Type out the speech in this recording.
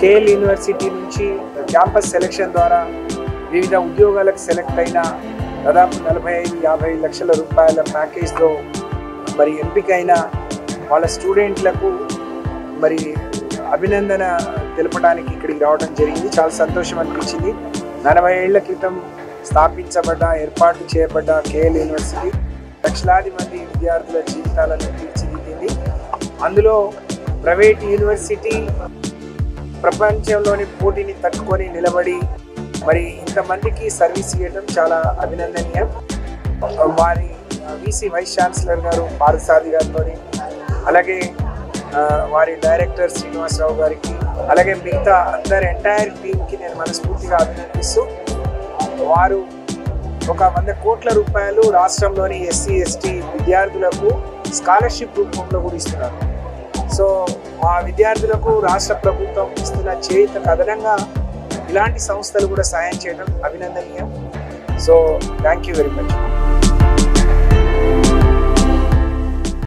KL university నుంచి campus selection ద్వారా వివిధ ఉద్యోగాలకు సెలెక్ట్ అయిన దాదాపు నలభై ఐదు యాభై లక్షల రూపాయల ప్యాకేజ్తో మరి ఎంపికైన వాళ్ళ స్టూడెంట్లకు మరి అభినందన తెలపడానికి ఇక్కడికి రావడం జరిగింది చాలా సంతోషం అనిపించింది నలభై ఏళ్ల క్రితం స్థాపించబడ్డ ఏర్పాటు చేయబడ్డ కేఎల్ యూనివర్సిటీ లక్షలాది మంది విద్యార్థుల జీవితాలను తీర్చిదిద్దింది అందులో ప్రైవేట్ యూనివర్సిటీ ప్రపంచంలోని పోటీని తట్టుకొని నిలబడి మరి ఇంతమందికి సర్వీస్ చేయడం చాలా అభినందనీయం వారి వీసీ వైస్ ఛాన్సలర్ గారు పారసాది గారితో అలాగే ఆ, వారి డైరెక్టర్ శ్రీనివాసరావు గారికి అలాగే మిగతా అందరి ఎంటైర్ టీంకి నేను మనస్ఫూర్తిగా అభినందిస్తూ వారు ఒక వంద కోట్ల రూపాయలు రాష్ట్రంలోని ఎస్సీ ఎస్టీ విద్యార్థులకు స్కాలర్షిప్ రూపంలో కూడా ఇస్తున్నారు సో ఆ విద్యార్థులకు రాష్ట్ర ప్రభుత్వం ఇస్తున్న చేయుతకు అదనంగా ఇలాంటి సంస్థలు కూడా సాయం చేయడం అభినందనీయం so thank you very much